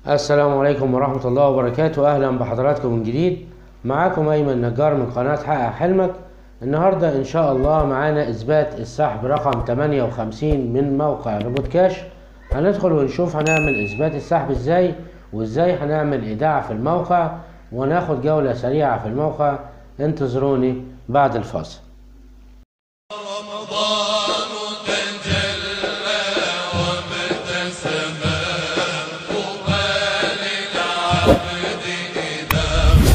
السلام عليكم ورحمة الله وبركاته أهلا بحضراتكم من جديد معاكم أيمن نجار من قناة حقق حلمك النهاردة إن شاء الله معانا إثبات السحب رقم 58 من موقع روبوت كاش هندخل ونشوف هنعمل إثبات السحب إزاي وإزاي هنعمل إيداع في الموقع وناخد جولة سريعة في الموقع انتظروني بعد الفاصل رمضان تجلى وابتسم طوبى للعبد إذا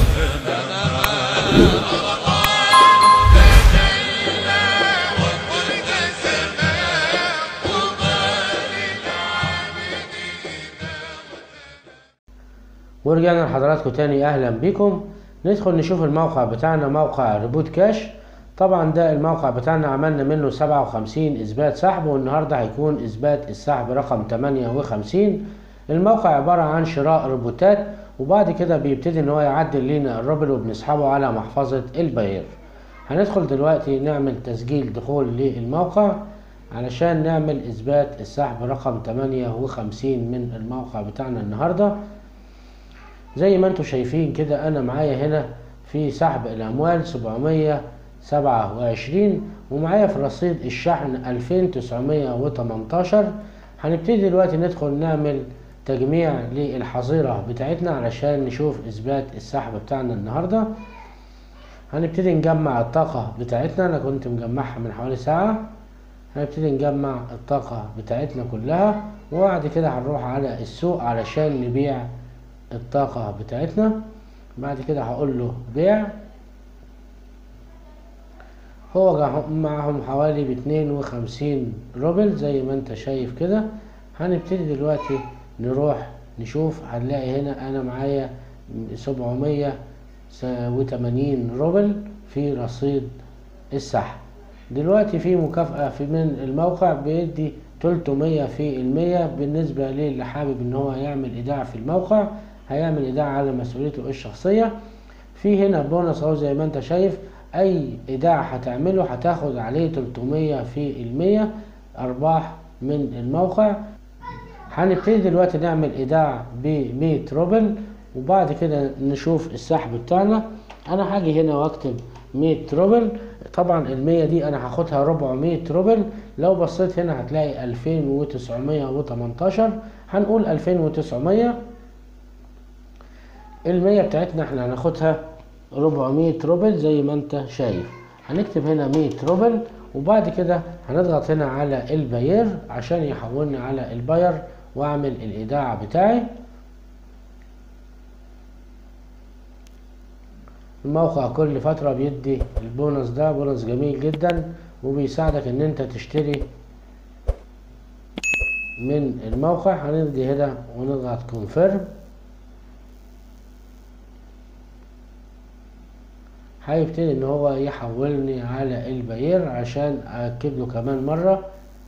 ورجعنا لحضراتكم تاني اهلا بيكم ندخل نشوف الموقع بتاعنا موقع ريبوت كاش طبعا ده الموقع بتاعنا عملنا منه 57 اثبات سحب والنهارده هيكون اثبات السحب رقم 58 الموقع عبارة عن شراء روبوتات وبعد كده بيبتدي ان هو يعدل لينا الروبل وبنسحبه على محفظة البير هندخل دلوقتي نعمل تسجيل دخول للموقع علشان نعمل اثبات السحب رقم 58 من الموقع بتاعنا النهارده زي ما انتم شايفين كده انا معايا هنا في سحب الاموال 727 ومعايا في رصيد الشحن 2918 هنبتدي دلوقتي ندخل نعمل تجميع للحظيرة بتاعتنا علشان نشوف اثبات السحب بتاعنا النهاردة هنبتدي نجمع الطاقة بتاعتنا انا كنت مجمعها من حوالي ساعة هنبتدي نجمع الطاقة بتاعتنا كلها وبعد كده هنروح على السوق علشان نبيع الطاقة بتاعتنا بعد كده هقول له بيع هو جا- معهم حوالي باتنين وخمسين روبل زي ما انت شايف كده هنبتدي دلوقتي نروح نشوف هنلاقي هنا انا معايا سبعمية وتمانين روبل في رصيد السحب دلوقتي في مكافأة في من الموقع بيدي 300 في المية بالنسبة للي حابب ان هو يعمل ايداع في الموقع هيعمل ايداع على مسؤوليته الشخصية في هنا بونص اهو زي ما انت شايف اي ايداع هتعمله هتاخد عليه 300 في المية ارباح من الموقع هنبتدي دلوقتي نعمل ايداع ب 100 روبل وبعد كده نشوف السحب بتاعنا انا هاجي هنا واكتب 100 روبل طبعا ال 100 دي انا هاخدها 400 روبل لو بصيت هنا هتلاقي 2918 هنقول 2900 المية بتاعتنا احنا هناخدها 400 روبل زي ما انت شايف هنكتب هنا 100 روبل وبعد كده هنضغط هنا على الباير عشان يحولني على الباير واعمل الايداع بتاعي الموقع كل فترة بيدي البونص ده بونص جميل جدا وبيساعدك ان انت تشتري من الموقع هنيجي هنا ونضغط كونفيرم هيبتدي ان هو يحولني على الباير عشان اكد له كمان مرة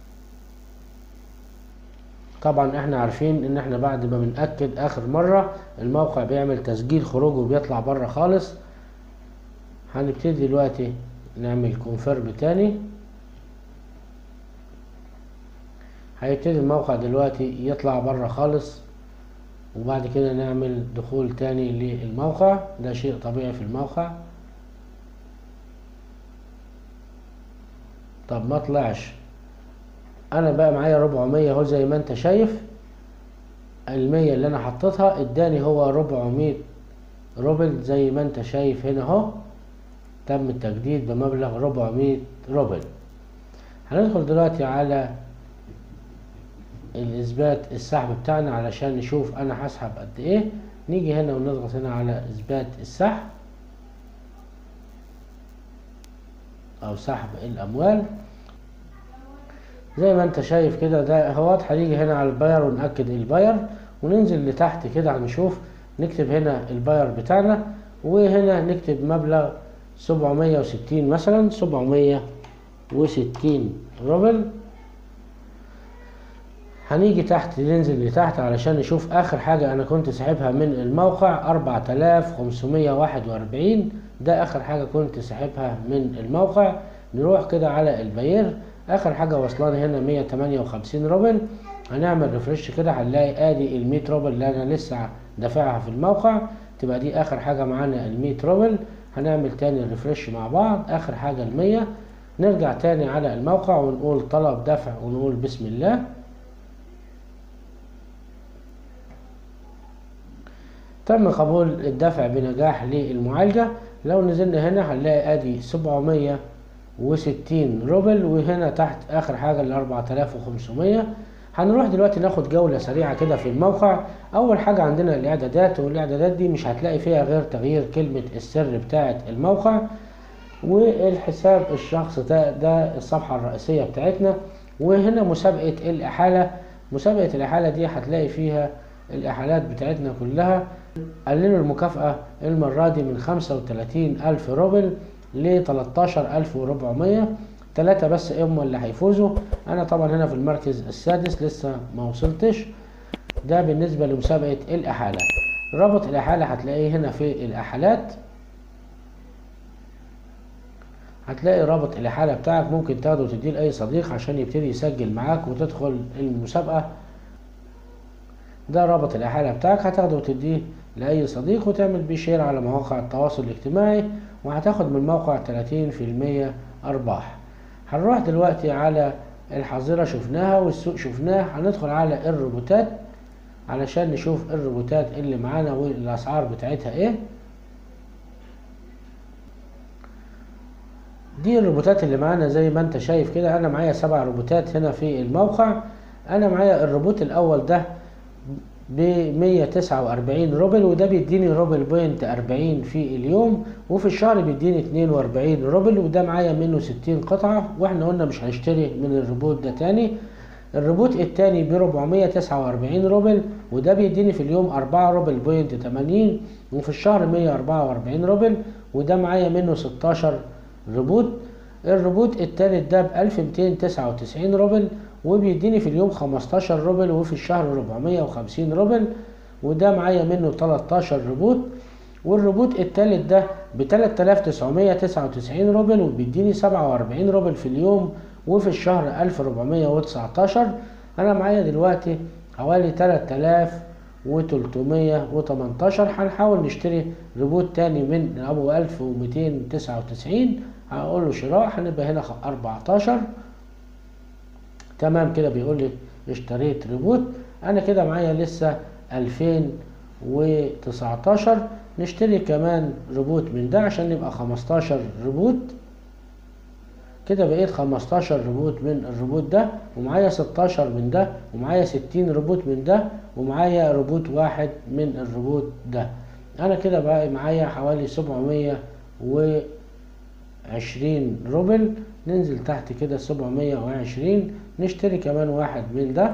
طبعا احنا عارفين ان احنا بعد ما بنأكد اخر مرة الموقع بيعمل تسجيل خروج وبيطلع بره خالص هنبتدي دلوقتي نعمل كونفيرم تاني هيبتدي الموقع دلوقتي يطلع بره خالص وبعد كده نعمل دخول تاني للموقع ده شيء طبيعي في الموقع طب ما طلعش انا بقى معايا 400 اهو زي ما انت شايف المية اللي انا حطيتها اداني هو 400 روبل زي ما انت شايف هنا اهو تم التجديد بمبلغ 400 روبل هندخل دلوقتي على الاثبات السحب بتاعنا علشان نشوف انا هسحب قد ايه نيجي هنا ونضغط هنا على اثبات السحب او سحب الاموال زي ما انت شايف كده ده اهوت هنيجي هنا على الباير ونأكد الباير وننزل لتحت كده هنشوف نكتب هنا الباير بتاعنا وهنا نكتب مبلغ 760 مثلا 760 روبل هنيجي تحت ننزل لتحت علشان نشوف اخر حاجة انا كنت ساحبها من الموقع 4541 ده اخر حاجة كنت ساحبها من الموقع نروح كده على الباير اخر حاجة وصلاني هنا 158 روبل هنعمل ريفرش كده هنلاقي ادي ال 100 روبل اللي انا لسه دافعها في الموقع تبقى دي اخر حاجه معانا ال 100 روبل هنعمل تاني ريفرش مع بعض اخر حاجه ال 100 نرجع تاني على الموقع ونقول طلب دفع ونقول بسم الله تم قبول الدفع بنجاح للمعالجة لو نزلنا هنا هنلاقي ادي 760 روبل وهنا تحت اخر حاجة ال 4500 هنروح دلوقتي ناخد جولة سريعة كده في الموقع اول حاجة عندنا الاعدادات والاعدادات دي مش هتلاقي فيها غير تغيير كلمة السر بتاعة الموقع والحساب الشخص ده ده الصفحة الرئيسية بتاعتنا وهنا مسابقة الإحالة مسابقة الإحالة دي هتلاقي فيها الإحالات بتاعتنا كلها قللوا المكافأة المرة دي من خمسة وتلاتين ألف روبل ل 13400 تلاتة بس هم اللي هيفوزوا أنا طبعا هنا في المركز السادس لسه ما وصلتش ده بالنسبة لمسابقة الإحالة رابط الإحالة هتلاقيه هنا في الإحالات هتلاقي رابط الإحالة بتاعك ممكن تاخده وتديه لأي صديق عشان يبتدي يسجل معاك وتدخل المسابقة ده رابط الإحالة بتاعك هتاخده وتديه لأي صديق وتعمل بيه شير على مواقع التواصل الاجتماعي وهتاخد من الموقع 30% أرباح هنروح دلوقتي على الحظيرة شفناها والسوق شفناه هندخل على الروبوتات علشان نشوف الروبوتات اللي معانا والأسعار بتاعتها ايه دي الروبوتات اللي معانا زي ما انت شايف كده انا معايا سبع روبوتات هنا في الموقع انا معايا الروبوت الاول ده ب 149 روبل وده بيديني روبل بوينت 40 في اليوم وفي الشهر بيديني 42 روبل وده معايا منه 60 قطعة واحنا قلنا مش هنشتري من الروبوت ده تاني الروبوت التاني ب 449 روبل وده بيديني في اليوم 4 روبل بوينت 80 وفي الشهر 144 روبل وده معايا منه 16 روبوت الروبوت التالت ده ب 1299 روبل وبيديني في اليوم 15 روبل وفي الشهر 450 روبل وده معايا منه 13 روبوت والروبوت التالت ده ب 3999 روبل وبيديني 47 روبل في اليوم وفي الشهر 1419 انا معايا دلوقتي حوالي 3318 هنحاول نشتري روبوت تاني من ابو 1299 هقول له شراء هنبقى هنا 14 تمام كده بيقول لي اشتريت ريبوت انا كده معايا لسه 2019 نشتري كمان ريبوت من ده عشان نبقى 15 ريبوت كده بقيت 15 ريبوت من الريبوت ده ومعايا 16 من ده ومعايا 60 ريبوت من ده ومعايا ريبوت واحد من الريبوت ده انا كده بقى معايا حوالي 720 روبل ننزل تحت كده 720 نشتري كمان واحد من ده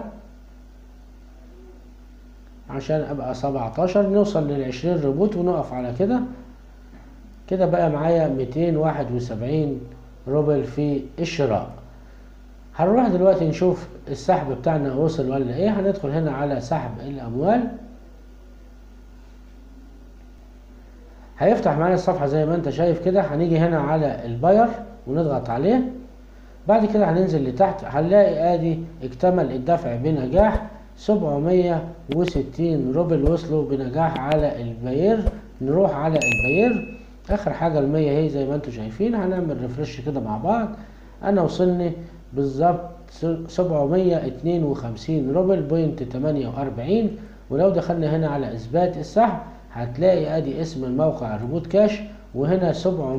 عشان ابقى 17 نوصل للعشرين ريبوت ونقف على كده كده بقى معايا 271 روبل في الشراء هنروح دلوقتي نشوف السحب بتاعنا وصل ولا ايه هندخل هنا على سحب الاموال هيفتح معانا الصفحة زي ما انت شايف كده هنيجي هنا على الباير ونضغط عليه بعد كده هننزل لتحت هنلاقي ادي اكتمل الدفع بنجاح 760 روبل وصلوا بنجاح على الباير نروح على الباير اخر حاجة المية هي زي ما انتم شايفين هنعمل ريفرش كده مع بعض انا وصلني بالظبط 752 روبل بوينت 48 ولو دخلنا هنا على اثبات السحب هتلاقي ادي اسم الموقع روبوت كاش وهنا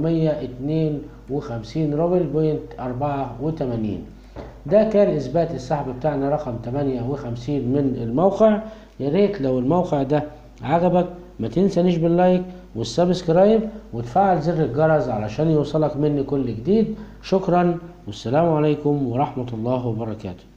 752 روبل بوينت 84 ده كان اثبات السحب بتاعنا رقم 58 من الموقع يا ريت لو الموقع ده عجبك ما تنسانيش باللايك والسبسكرايب وتفعل زر الجرس علشان يوصلك مني كل جديد شكرا والسلام عليكم ورحمة الله وبركاته